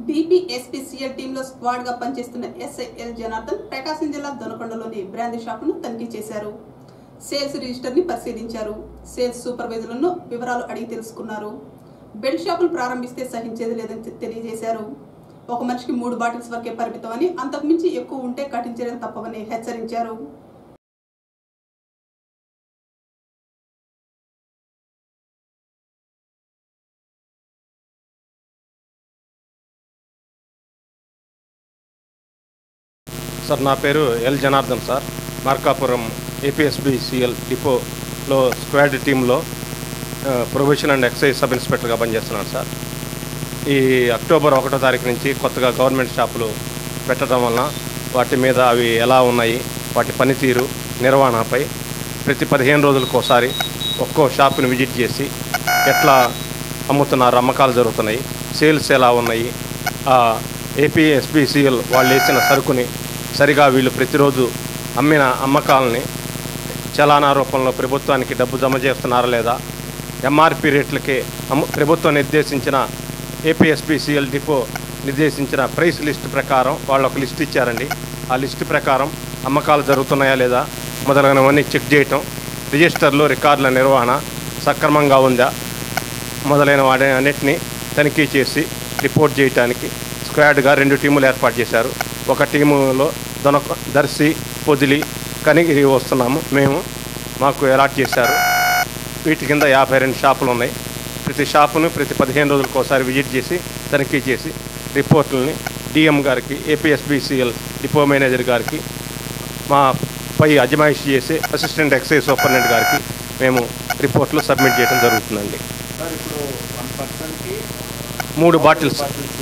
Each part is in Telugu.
బీపీఎస్పీసీఎల్ టీంలో స్క్వాడ్ గా పనిచేస్తున్న ఎస్ఐ ఎల్ జనార్దన్ ప్రకాశం జిల్లా దొనకొండలోని బ్రాందీ షాపును తనిఖీ చేశారు సేల్స్ రిజిస్టర్ ని పరిశీలించారు సేల్స్ సూపర్వైజర్లను వివరాలు అడిగి తెలుసుకున్నారు బెల్ట్ షాపులు ప్రారంభిస్తే సహించేది లేదని తె- తెలియజేశారు ఒక మనిషికి మూడు బాటిల్స్ వరకే పరిమితమని అంతకుమించి ఎక్కువ ఉంటే కఠిన చర్యలు తప్పవని హెచ్చరించారు సార్ నా పేరు L Janardhan sir Markapuram APSBCL డిపోలో స్క్వాడ్ టీంలో ఆ, ప్రొబేషన్ అండ్ ఎక్సైజ్ సబ్ ఇన్స్పెక్టర్గా పనిచేస్తున్నాను సార్ ఈ అక్టోబర్ ఒకటో తారీఖు నుంచి కొత్తగా గవర్నమెంట్ షాపులు పెట్టడం వలన వాటి మీద అవి ఎలా ఉన్నాయి వాటి పనితీరు నిర్వహణపై ప్రతి పదిహేను రోజులకు ఒకసారి ఒక్కో షాప్ని విజిట్ చేసి ఎట్లా అమ్ముతున్నారు అమ్మకాలు జరుగుతున్నాయి సేల్స్ ఎలా ఉన్నాయి ఏపీ ఎస్పీసీఎల్ వాళ్ళు వేసిన సరుకుని సరిగా వీళ్ళు ప్రతిరోజు అమ్మిన అమ్మకాలని చలానా రూపంలో ప్రభుత్వానికి డబ్బు జమ చేస్తున్నారా లేదా ఎంఆర్పి రేట్లకే అమ్ము ప్రభుత్వం నిర్దేశించిన ఏపీఎస్పీసీఎల్ డిపో నిర్దేశించిన ప్రైస్ లిస్ట్ ప్రకారం వాళ్ళు ఒక లిస్ట్ ఇచ్చారండి ఆ లిస్ట్ ప్రకారం అమ్మకాలు జరుగుతున్నాయా లేదా మొదలైనవన్నీ చెక్ చేయటం రిజిస్టర్లు రికార్డుల నిర్వహణ సక్రమంగా ఉందా మొదలైన వాటి అన్నిటినీ తనిఖీ చేసి రిపోర్ట్ చేయడానికి స్క్వాడ్గా రెండు టీములు ఏర్పాటు చేశారు ఒక టీములో దొనక దర్శి పొదిలి కనిగిరి వస్తున్నాము మేము మాకు అలాట్ చేశారు వీటి కింద యాభై రెండు షాపులు ఉన్నాయి ప్రతి షాపును ప్రతి పదిహేను రోజులకు ఒకసారి విజిట్ చేసి తనిఖీ చేసి రిపోర్టులని డిఎం గారికి ఏపీఎస్బిసిఎల్ డిపో మేనేజర్ గారికి మా పై అజమాయిషి చేసే అసిస్టెంట్ ఎక్సైజ్ సూపరింటెండెంట్ గారికి మేము రిపోర్ట్లు సబ్మిట్ చేయడం జరుగుతుందండి సార్ ఇప్పుడు వన్ పర్సన్కి మూడు బాటిల్స్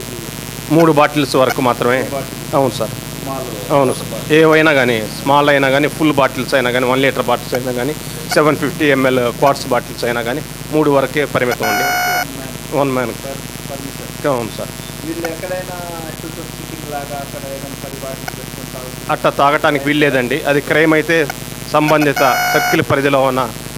మూడు బాటిల్స్ వరకు మాత్రమే అవును సార్ స్మాల్ అవును సార్ ఏవైనా కానీ స్మాల్ అయినా కానీ ఫుల్ బాటిల్స్ అయినా కానీ వన్ లీటర్ బాటిల్స్ అయినా కానీ seven fifty ML quarts bottles అయినా కానీ మూడు వరకే పరిమితం ఉంది వన్ మ్యాన్ సార్ పర్మిషన్ అవును సార్ వీళ్ళు ఎక్కడైనా టూటర్ సిట్టింగ్ లాగా అక్కడ ఏదైనా పది బాటిల్ పెట్టుకుంటారు అట్లా తాగటానికి వీల్లేదండి అది క్రైమ్ అయితే సంబంధిత సర్కిల్ పరిధిలో ఉన్న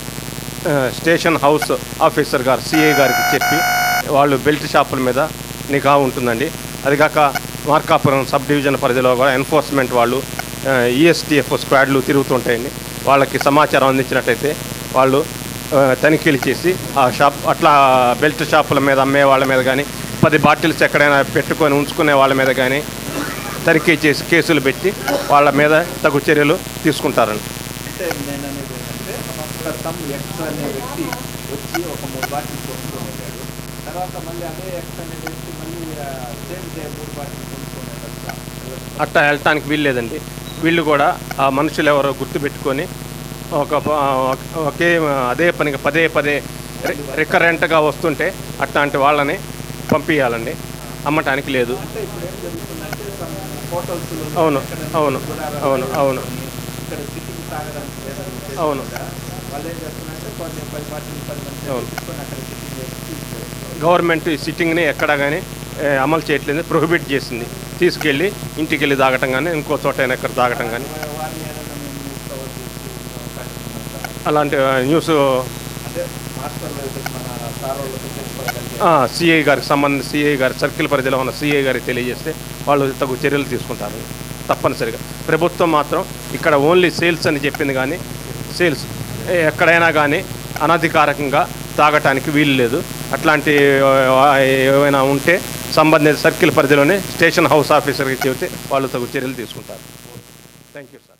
ఆ, స్టేషన్ హౌస్ ఆఫీసర్ గారు సిఐ గారికి చెప్పి వాళ్ళు బెల్ట్ షాపుల మీద నిఘా ఉంటుందండి అది కాక మార్కాపురం సబ్ డివిజన్ పరిధిలో కూడా ఎన్ఫోర్స్మెంట్ వాళ్ళు ఈఎస్టీఎఫ్ స్క్వాడ్లు తిరుగుతుంటాయండి వాళ్ళకి సమాచారం అందించినట్టయితే వాళ్ళు ఆ, తనిఖీలు చేసి ఆ షాప్ అట్లా బెల్ట్ షాపుల మీద అమ్మే వాళ్ళ మీద కానీ పది బాటిల్స్ ఎక్కడైనా పెట్టుకొని ఉంచుకునే వాళ్ళ మీద కానీ తనిఖీ చేసి కేసులు పెట్టి వాళ్ళ మీద తగు చర్యలు తీసుకుంటారండి అంటే నేను అనేది ఏంటంటే ఒక సమ్ ఎక్స్ అనే వ్యక్తి వచ్చి ఒక మూడు బాటిల్ కొనుక్కొని వెళ్ళాడు తర్వాత మళ్ళీ అదే ఎక్స్ అనే వ్యక్తి మళ్ళీ సేమ్ డే మూడు బాటిల్ కొనుక్కొని వెళ్ళొచ్చా? అట్టా వెళ్ళటానికి వీల్లేదండి వీళ్ళు కూడా ఆ మనుషులు ఎవరో గుర్తుపెట్టుకొని ఒక ప- ఒకే అదే పనిగా పదే పదే రికరెంట్గా వస్తుంటే అట్లాంటి వాళ్ళని పంపించాలండి అమ్మటానికి లేదు అంటే ఇప్పుడు ఏం జరుగుతుందంటే some hotels లో అవును, ఎక్కడైనా అవును, గుడారాలు అవును, అవును. ఇక్కడ సిట్టింగ్ తాగడానికి ఏదైనా ఉద్దేశం అవును. ఉందా? వాళ్ళు ఏం చేస్తున్నారంటే కొన్ని పది బాటిల్ పది మంది అవును. తీసుకొని అక్కడ సిట్టింగ్ చేసి తీసుకెళ్తారు. గవర్నమెంట్ ఈ సిట్టింగ్ని ఎక్కడ కానీ ఏ, అమలు చేయట్లేదు ప్రొహిబిట్ చేసింది తీసుకెళ్ళి ఇంటికి వెళ్ళి తాగటం కానీ ఇంకో చోట అయినా ఎక్కడ తాగటం కానీ వారిని ఏదైనా మేము కవర్ చేసి అవకాశం ఉందా? అలాంటి ఆ, న్యూస్ అంటే మాస్టర్ మన సార్ వాళ్ళతో చేసుకోగలిగే సిఐ గారికి సంబంధించి సిఐ గారి సర్కిల్ పరిధిలో ఉన్న సిఐ గారికి తెలియజేస్తే వాళ్ళు తగు చర్యలు తీసుకుంటారు తప్పనిసరిగా ప్రభుత్వం మాత్రం ఇక్కడ ఓన్లీ సేల్స్ అని చెప్పింది కానీ సేల్స్ ఎక్కడైనా కానీ అనధికారికంగా తాగటానికి వీలు లేదు అట్లాంటి ఆ, ఏవైనా ఉంటే సంబంధిత సర్కిల్ పరిధిలోనే స్టేషన్ హౌస్ ఆఫీసర్కి చెబితే వాళ్ళు తగు చర్యలు తీసుకుంటారు థ్యాంక్ యూ సార్